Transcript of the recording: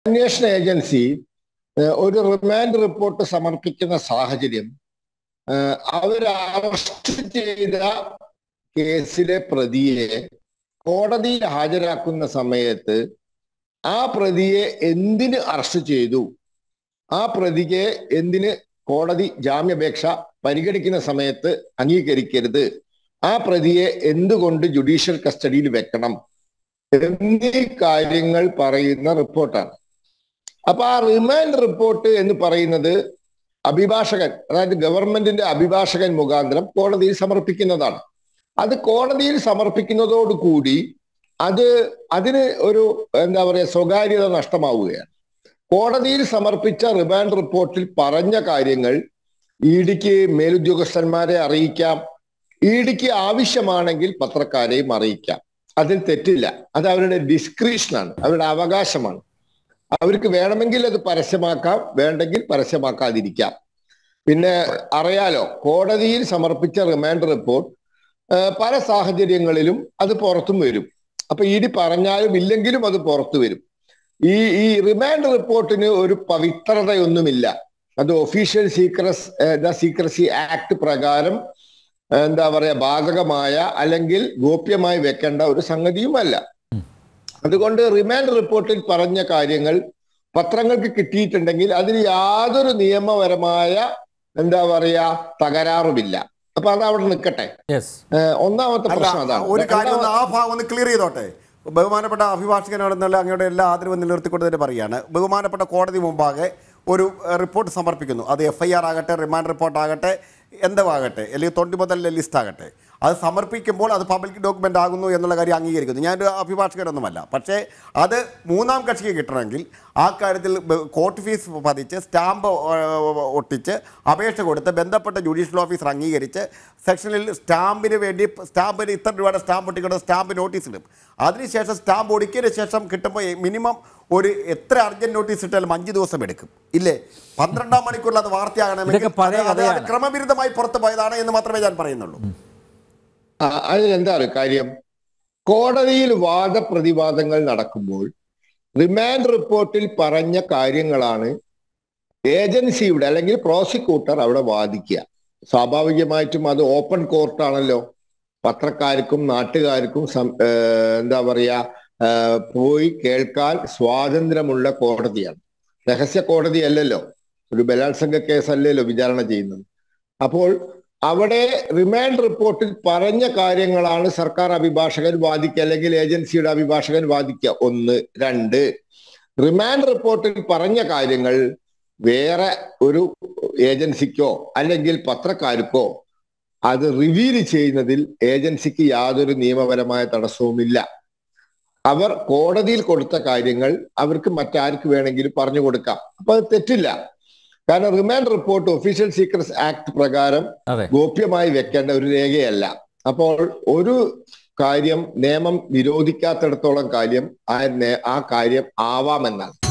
അന്വേഷണ ഏജൻസി ഏഹ്, ഒരു remand report സമർപ്പിക്കുന്ന സാഹചര്യം ഏഹ്, അവർ അറസ്റ്റ് ചെയ്ത കേസിലെ പ്രതിയെ കോടതിയിൽ ഹാജരാക്കുന്ന സമയത്ത് ആ പ്രതിയെ എന്തിന് അറസ്റ്റ് ചെയ്തു ആ പ്രതിയെ എന്തിന് കോടതി ജാമ്യാപേക്ഷ പരിഗണിക്കുന്ന സമയത്ത് അംഗീകരിക്കരുത് ആ പ്രതിയെ എന്തുകൊണ്ട് ജുഡീഷ്യൽ കസ്റ്റഡിയിൽ വെക്കണം എന്നീ കാര്യങ്ങൾ പറയുന്ന റിപ്പോർട്ടാണ് അപ്പൊ ആ റിമാൻഡ് റിപ്പോർട്ട് എന്ന് പറയുന്നത് അഭിഭാഷകൻ അതായത് ഗവൺമെന്റിന്റെ അഭിഭാഷകൻ മുഖാന്തരം കോടതിയിൽ സമർപ്പിക്കുന്നതാണ് അത് കോടതിയിൽ സമർപ്പിക്കുന്നതോടുകൂടി അത് അതിന് ഒരു എന്താ പറയുക സ്വകാര്യത നഷ്ടമാവുകയാണ് കോടതിയിൽ സമർപ്പിച്ച റിമാൻഡ് റിപ്പോർട്ടിൽ പറഞ്ഞ കാര്യങ്ങൾ ഇ ഡിക്ക് മേലുദ്യോഗസ്ഥന്മാരെ അറിയിക്കാം ഇ ഡിക്ക് ആവശ്യമാണെങ്കിൽ പത്രക്കാരെയും അറിയിക്കാം അതിൽ തെറ്റില്ല അത് അവരുടെ ഡിസ്ക്രിപ്ഷനാണ് അവരുടെ അവകാശമാണ് അവർക്ക് വേണമെങ്കിൽ അത് പരസ്യമാക്കാം വേണ്ടെങ്കിൽ പരസ്യമാക്കാതിരിക്കാം പിന്നെ അറിയാലോ കോടതിയിൽ സമർപ്പിച്ച റിമാൻഡ് റിപ്പോർട്ട് ഏഹ്, പല സാഹചര്യങ്ങളിലും അത് പുറത്തും വരും അപ്പൊ ഇ ഡി പറഞ്ഞാലും ഇല്ലെങ്കിലും അത് പുറത്തു വരും ഈ ഈ റിമാൻഡ് റിപ്പോർട്ടിന് ഒരു പവിത്രതയൊന്നുമില്ല അത് ഒഫീഷ്യൽ സീക്രസ് സീക്രസി ആക്ട് പ്രകാരം ഏഹ്, എന്താ പറയാ ബാധകമായ അല്ലെങ്കിൽ ഗോപ്യമായി വെക്കേണ്ട ഒരു സംഗതിയുമല്ല അതുകൊണ്ട് റിമാൻഡ് റിപ്പോർട്ടിൽ പറഞ്ഞ കാര്യങ്ങൾ പത്രങ്ങൾക്ക് കിട്ടിയിട്ടുണ്ടെങ്കിൽ അതിൽ യാതൊരു നിയമപരമായ എന്താ പറയാ തകരാറുമില്ല അപ്പൊ അത് അവിടെ നിൽക്കട്ടെ യെസ് ഏഹ്, ഒന്നാമത്തെ അല്ല പ്രശ്നം അതാണ് ഒരു കാര്യം ഒന്ന് രണ്ടാമ- ആ ഭാഗം ഒന്ന് ക്ലിയർ ചെയ്തോട്ടെ ബഹുമാനപ്പെട്ട അഭിഭാഷകനോടെന്നുള്ള അങ്ങയുടെ എല്ലാ ആദരവും നിലനിർത്തിക്കൊണ്ട് തന്നെ പറയുകയാണ് ബഹുമാനപ്പെട്ട കോടതി മുമ്പാകെ ഒരു ഏഹ്, റിപ്പോർട്ട് സമർപ്പിക്കുന്നു അത് എഫ് ഐ ആർ ആകട്ടെ റിമാൻഡ് റിപ്പോർട്ട് ആകട്ടെ എന്തുവാകട്ടെ അല്ലെങ്കിൽ തൊണ്ടി മുതലിലെ ലിസ്റ്റ് ആകട്ടെ അത് സമർപ്പിക്കുമ്പോൾ അത് പബ്ലിക് ഡോക്യുമെൻ്റ് ആകുന്നു എന്നുള്ള കാര്യം അംഗീകരിക്കുന്നു ഞാനൊരു അഭിഭാഷകനൊന്നുമല്ല പക്ഷേ അത് മൂന്നാം കക്ഷിക്ക് കിട്ടണമെങ്കിൽ ആ കാര്യത്തിൽ ബ- കോർട്ട് ഫീസ് പതിച്ച് സ്റ്റാമ്പ് ഏഹ്, ഒട്ടിച്ച് അപേക്ഷ കൊടുത്ത് ബന്ധപ്പെട്ട ജുഡീഷ്യൽ ഓഫീസർ അംഗീകരിച്ച് സെക്ഷനിൽ സ്റ്റാമ്പിന് വേണ്ടി സ്റ്റാമ്പിന് ഇത്ര രൂപയുടെ സ്റ്റാമ്പ് ഒട്ടിക്കൊണ്ട് സ്റ്റാമ്പ് നോട്ടീസ് ഇടും അതിനുശേഷം സ്റ്റാമ്പ് ഒടുക്കിയതിന് ശേഷം കിട്ടുമ്പോൾ മിനിമം ഒരു എത്ര അർജന്റ് നോട്ടീസ് ഇട്ടാലും അഞ്ച് ദിവസം എടുക്കും ഇല്ലേ പന്ത്രണ്ടാം മണിക്കൂറിൽ അത് വാർത്തയാകണമെങ്കിൽ ഇതൊക്കെ പഴയ അത് അത് കഥയാണ്. ക്രമവിരുദ്ധമായി പുറത്തു പോയതാണ് എന്ന് മാത്രമേ ഞാൻ പറയുന്നുള്ളൂ ആ, അതിലെന്താണ് കാര്യം കോടതിയിൽ വാദപ്രതിവാദങ്ങൾ നടക്കുമ്പോൾ റിമാൻഡ് റിപ്പോർട്ടിൽ പറഞ്ഞ കാര്യങ്ങളാണ് ഏജൻസിയുടെ അല്ലെങ്കിൽ പ്രോസിക്യൂട്ടർ അവിടെ വാദിക്കുക സ്വാഭാവികമായിട്ടും അത് ഓപ്പൺ കോർട്ടാണല്ലോ പത്രക്കാർക്കും നാട്ടുകാർക്കും സം- ഏഹ് എന്താ പറയാ ഏഹ് പോയി കേൾക്കാൻ സ്വാതന്ത്ര്യമുള്ള കോടതിയാണ് രഹസ്യ കോടതിയല്ലല്ലോ ഒരു ബലാത്സംഗ കേസല്ലല്ലോ വിചാരണ ചെയ്യുന്നത് അപ്പോൾ അവിടെ റിമാൻഡ് റിപ്പോർട്ടിൽ പറഞ്ഞ കാര്യങ്ങളാണ് സർക്കാർ അഭിഭാഷകൻ വാദിക്കുക അല്ലെങ്കിൽ ഏജൻസിയുടെ അഭിഭാഷകൻ വാദിക്കുക ഒന്ന് രണ്ട് റിമാൻഡ് റിപ്പോർട്ടിൽ പറഞ്ഞ കാര്യങ്ങൾ വേറെ ഒരു ഏജൻസിക്കോ അല്ലെങ്കിൽ പത്രക്കാർക്കോ അത് റിവീൽ ചെയ്യുന്നതിൽ ഏജൻസിക്ക് യാതൊരു നിയമപരമായ തടസ്സവുമില്ല അവർ കോടതിയിൽ കൊടുത്ത കാര്യങ്ങൾ അവർക്ക് മറ്റാർക്ക് വേണമെങ്കിലും പറഞ്ഞു കൊടുക്കാം അപ്പൊ അത് തെറ്റില്ല കാരണം remand report official secrets act പ്രകാരം അതെ ഗോപ്യമായി വെക്കേണ്ട ഒരു രേഖയല്ല അപ്പോൾ ഒരു കാര്യം നിയമം വിരോധിക്കാത്തിടത്തോളം കാര്യം ആ നേ- ആ കാര്യം ആവാമെന്നാണ്